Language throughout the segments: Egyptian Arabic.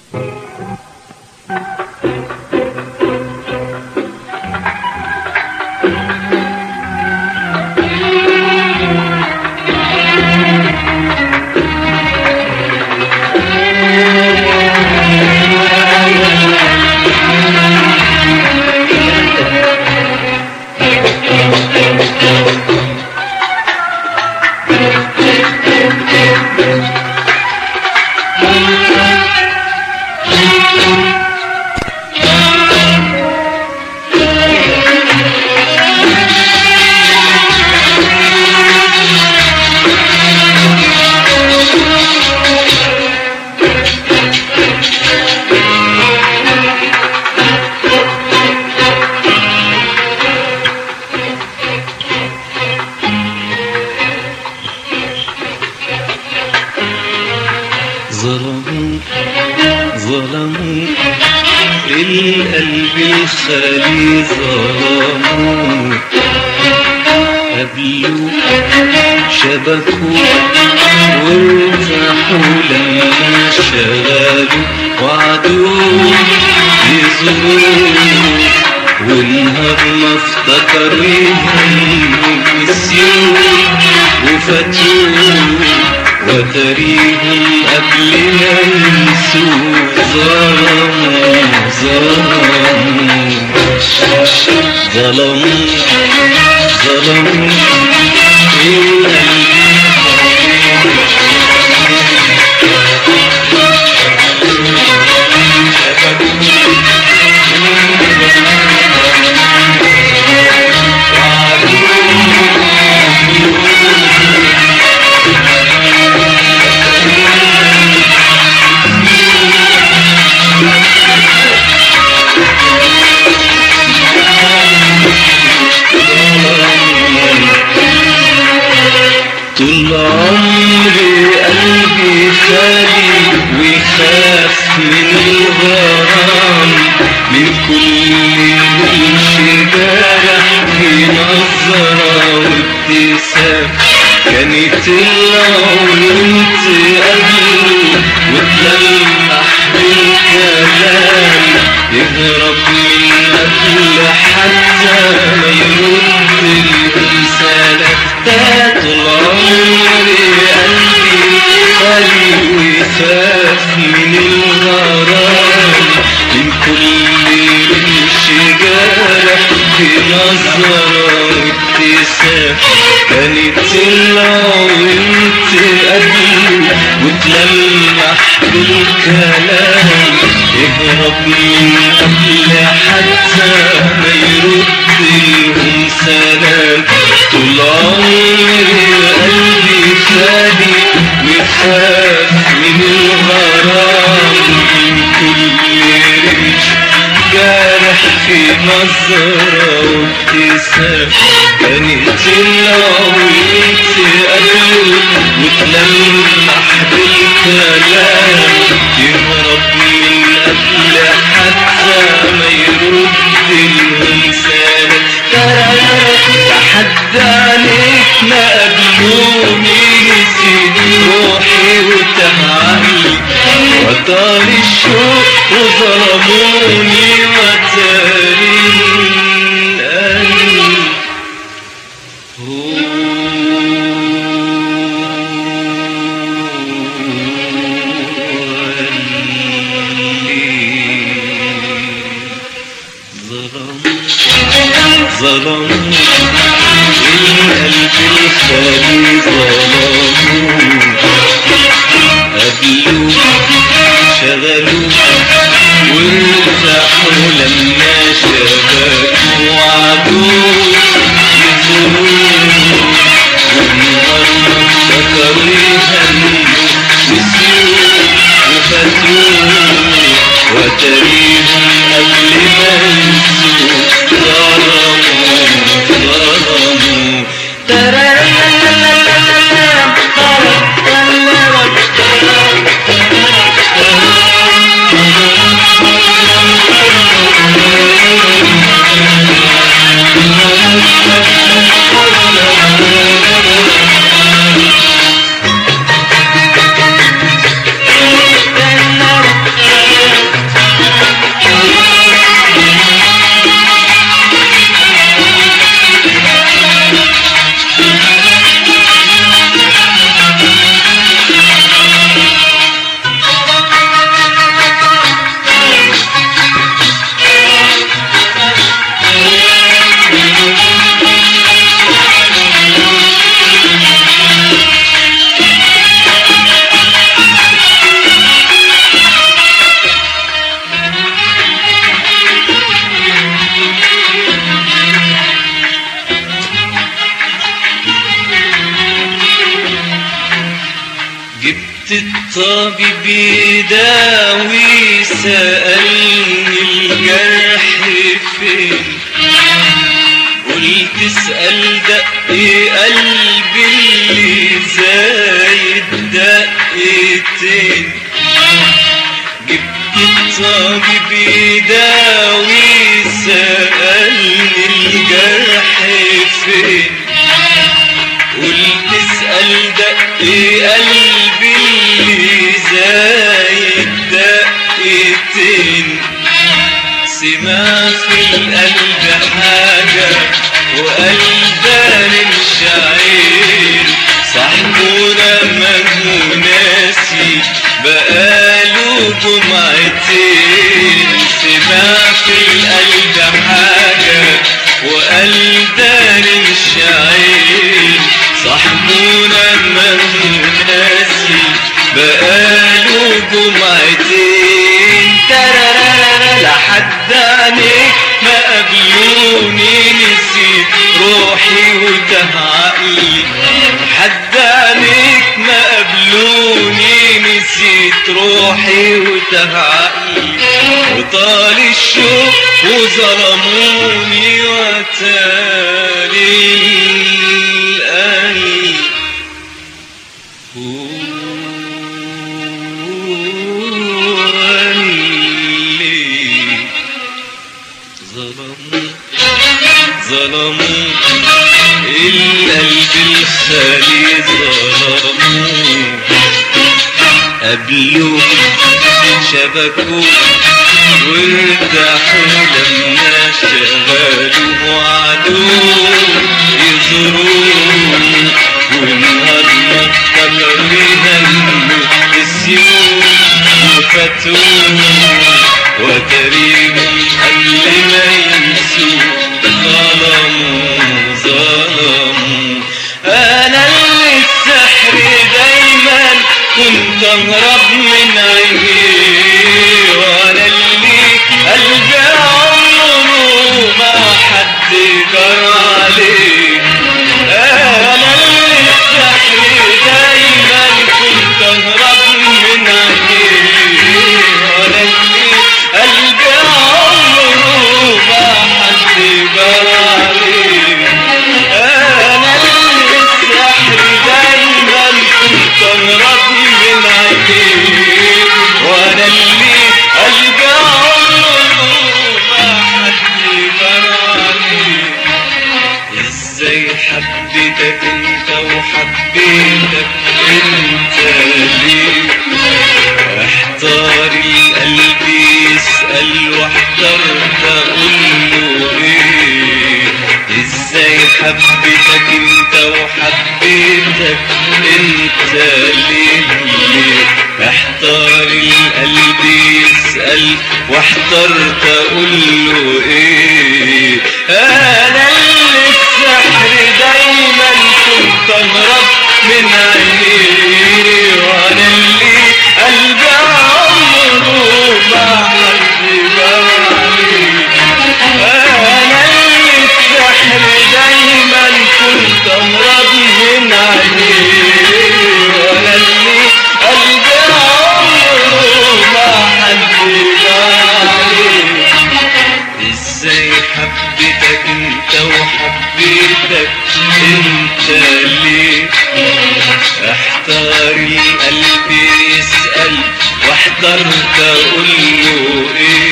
ظلموا ظلموا القلب الخالي ظلموا قبلوا شبكوا وارتاحوا لما شغلوا وعدوا يزوروا والنهار ما افتكرهم نسيوا وفاتوا وتريهم قبل ما ينسوا ظلموا ظلموا ظلموا ظلموا طول عمري قلبي خالي ويخاف من الغرام من كل انشجارة في نظرة وابتسام كانت العيون تقابله وتلمح بالكلام يهرب من قبل حتى ما يرد الرسالة ده طول عمري قلبي خالي ويخاف من الغرام من كل انشجارة في نظرة وابتسام كانت العيون تقابله وتلمح بالكلام يهرب من قبل حتى ما يرد لهم سلام طول عمري قلبي خالي ويخاف من الغرام من كل رمش جارح في نظرة وابتسام كانت العيون تقابله وتلمح بالكلام يهرب من قبل حتى ما يرد لهم سلام تحدى عليك ما قبلوني نسيت روحي وتعالي وطال الشوق وظلموني وتاري القلب ظلموا القلب الخالي ظلموا قبلوا شغلوا وارتاحوا لما شبكوا وعدوا يزوروا والنهار ما افتكروا يهنوا نسيوا وفاتوا وتريهم قبل ما ينسوا ظلموا بيداوي سألني الجرح فين قلت اسأل دق قلبي اللي زايد دقتين جبت الطبيب يداوي سألني الجرح فين قلت اسأل دق قلبي اللي زايد دقتين سمع في القلب حاجة وقلبان الشعير صاحبنا مجنون ناسي بقاله جمعتين سمع في القلب حاجة وقلبان الشعير صاحبنا مجنون ناسي بقاله جمعتين ترارارا لحد عينيك ما قبلوني نسيت روحي وتاه عقلي حد عينيك ما قبلوني نسيت روحي وتاه عقلي وطال الشوق وظلموني وتالي القلب واللي ظلموا ظلموا القلب الخالي ظلموا قبلوا شبكوا وارتاحوا لما شغلوا وعدوا يزوروا والنهارده طلعوا يهنوا السيوف وفتوا وتريهم قبل ما ينسوا ظلموا ظلموا انا اللي السحر دايما كنت اهرب من عينيه وانا اللي قلبي عمره ما حد جرى عليه انا اللي السحر دايما كنت اهرب من عينيه وانا اللي قلبي عمره ما حد جرى عليه انا اللي السحر دايما كنت اهرب من عينيه وانا اللي قلبي عمره ما حد جرى عليه ازاي حبيتك انت وحبيتك انت ليه احتار القلب يسأل واحترت اقول له ايه ازاي حبيتك انت وحبيتك انت ليه ليه احتار القلب يسأل واحترت اقول له ايه انا اللي السحر دايما كنت اهرب من عينيه وانا اللي قلبي عمره ما حد جرى عليه انا اللي السحر دايما كنت اهرب من عينيه وانا اللي قلبي عمره ما حد جرى عليه ازاي حبيتك انت وحبيتك انت ليه احتار القلب يسأل واحترت اقول له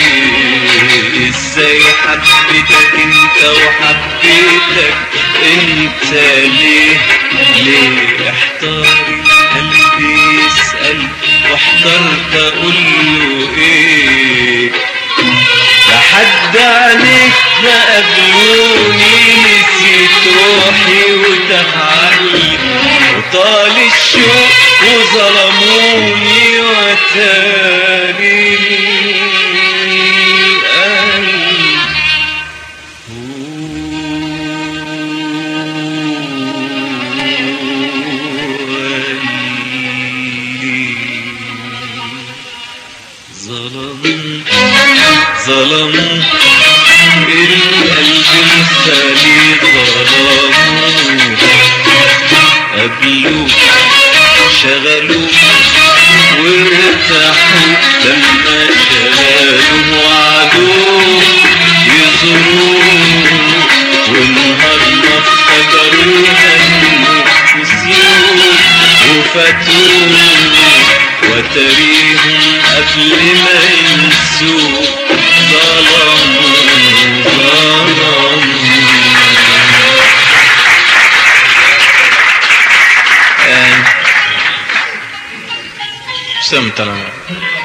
ايه ازاي حبيتك انت وحبيتك انت ليه ليه احتار القلب يسأل واحترت اقول له ايه لحد عليك ما قبلوني نسيت روحي وتفعلي وطال الشوق وظلموني وتالي القلب ظلموا ظلموا القلب الخالي ظلموا قبلوا شغلوا وارتاحوا لما شغالوا وعدوه يزوروه والنهارده افتكروا يهنوا نسيوه وفاتوه وتريهم قبل ما ينسوه ظلموا ظلموا سمت انا